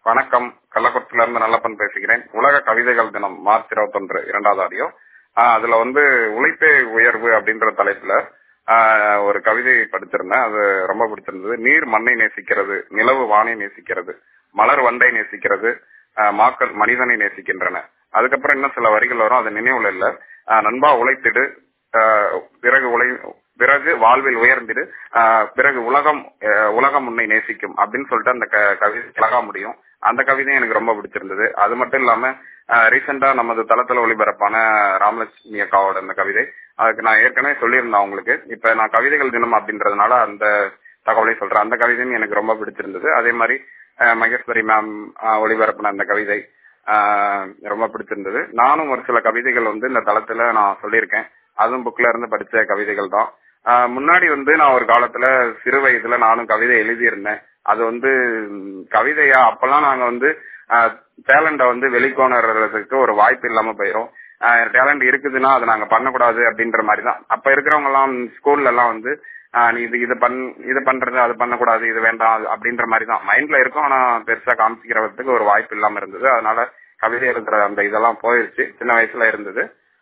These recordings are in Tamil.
வணக்கம் கள்ளக்குறிச்சியில இருந்து நல்லப்பன் பேசுகிறேன் உலக கவிதைகள் தினம் மார்ச் இருபத்தொன்று இரண்டாவது ஆடியோ ஆஹ் அதுல வந்து உழைப்பே உயர்வு அப்படின்ற தலைப்புல ஆஹ் ஒரு கவிதை படிச்சிருந்தேன் அது ரொம்ப பிடிச்சிருந்தது நீர் மண்ணை நேசிக்கிறது நிலவு வானை நேசிக்கிறது மலர் வண்டை நேசிக்கிறது ஆஹ் மாக்கள் மனிதனை நேசிக்கின்றன அதுக்கப்புறம் இன்னும் சில வரிகள் வரும் அது நினைவுல இல்ல ஆஹ் நண்பா உழைத்திடு ஆஹ் பிறகு உழை பிறகு வாழ்வில் உயர்ந்திடு ஆஹ் பிறகு உலகம் ஆஹ் உலகம் உன்னை நேசிக்கும் அப்படின்னு சொல்லிட்டு அந்த க- கவிதை அழகா முடியும் அந்த கவிதையும் எனக்கு ரொம்ப பிடிச்சிருந்தது அது மட்டும் இல்லாம ரீசெண்டா நமது தளத்துல ஒளிபரப்பான ராமலட்சுமி அக்காவோட அந்த கவிதை அதுக்கு நான் ஏற்கனவே சொல்லியிருந்தேன் உங்களுக்கு இப்ப நான் கவிதைகள் தினம் அப்படின்றதுனால அந்த தகவலை சொல்றேன் அந்த கவிதையும் எனக்கு ரொம்ப பிடிச்சிருந்தது அதே மாதிரி ஆஹ் மகேஸ்வரி மேம் ஒளிபரப்பின அந்த கவிதை ஆஹ் ரொம்ப பிடிச்சிருந்தது நானும் ஒரு சில கவிதைகள் வந்து இந்த தளத்துல நான் சொல்லியிருக்கேன் அதுவும் புக்ல இருந்து படிச்ச கவிதைகள் தான் ஆஹ் முன்னாடி வந்து நான் ஒரு காலத்துல சிறு வயதுல நானும் கவிதை எழுதியிருந்தேன் அது வந்து ம், கவிதையா அப்பெல்லாம் நாங்க வந்து டேலண்ட வந்து வெளிக்கொணர்றதுக்கு ஒரு வாய்ப்பு இல்லாம போயிரும் டேலண்ட் இருக்குதுன்னா அதை நாங்க பண்ணக்கூடாது அப்படின்ற மாதிரி தான் அப்ப இருக்கிறவங்க எல்லாம் ஸ்கூல்ல எல்லாம் வந்து ஆஹ் நீ இது இது பண் இது பண்றது அது பண்ணக்கூடாது இது வேண்டாம் அது அப்படின்ற மாதிரி தான் மைண்ட்ல இருக்கும் ஆனா பெருசா காமிச்சிக்கிறதுக்கு ஒரு வாய்ப்பு இல்லாம இருந்தது அதனால கவிதை எழுதுற அந்த இதெல்லாம் போயிருச்சு சின்ன வயசுல இருந்தது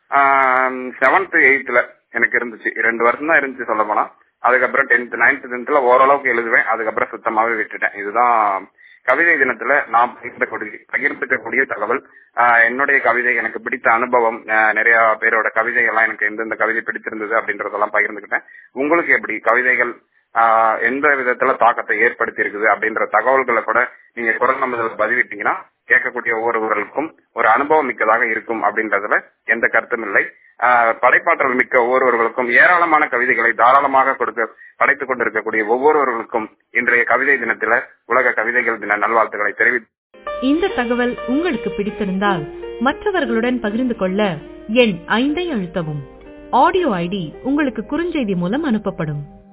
செவன்த் எயித்துல எனக்கு இருந்துச்சு ரெண்டு வருஷம் தான் இருந்துச்சு சொல்ல போனா அதுக்கப்புறம் டென்த் நைன்த் டென்த்ல ஓரளவுக்கு எழுதுவேன் அதுக்கப்புறம் சுத்தமாவே விட்டுட்டேன் இதுதான் கவிதை தினத்துல நான் பகிர்ந்தக்கூடிய பகிர்ந்துக்கக்கூடிய தகவல் ஆஹ் என்னுடைய கவிதை எனக்கு பிடித்த அனுபவம் ஆஹ் நிறைய பேரோட கவிதைகள்லாம் எனக்கு எந்தெந்த கவிதை பிடிச்சிருந்தது அப்படின்றதெல்லாம் பகிர்ந்துக்கிட்டேன் உங்களுக்கு எப்படி கவிதைகள் ஆஹ் எந்த விதத்துல தாக்கத்தை ஏற்படுத்தி இருக்குது அப்படின்ற தகவல்களை கூட நீங்க குரல் நம்பதில் பதிவிட்டீங்கன்னா கேட்கக்கூடிய ஒவ்வொருவர்களுக்கும் ஒரு அனுபவம் மிக்கதாக இருக்கும் அப்படின்றதுல எந்த கருத்தும் இல்லை ஆஹ் படைப்பாற்றல் மிக்க ஒவ்வொருவர்களுக்கும் ஏராளமான கவிதைகளை தாராளமாக கொடுக்க படைத்துக் கொண்டிருக்கக்கூடிய ஒவ்வொருவர்களுக்கும் இன்றைய கவிதை தினத்தில உலக கவிதைகள் தின நல்வாழ்த்துக்களை தெரிவித்து இந்த தகவல் உங்களுக்கு பிடித்திருந்தால் மற்றவர்களுடன் பகிர்ந்து கொள்ள எண் ஐந்தை அழுத்தவும் ஆடியோ ஐடி உங்களுக்கு குறுஞ்செய்தி மூலம் அனுப்பப்படும்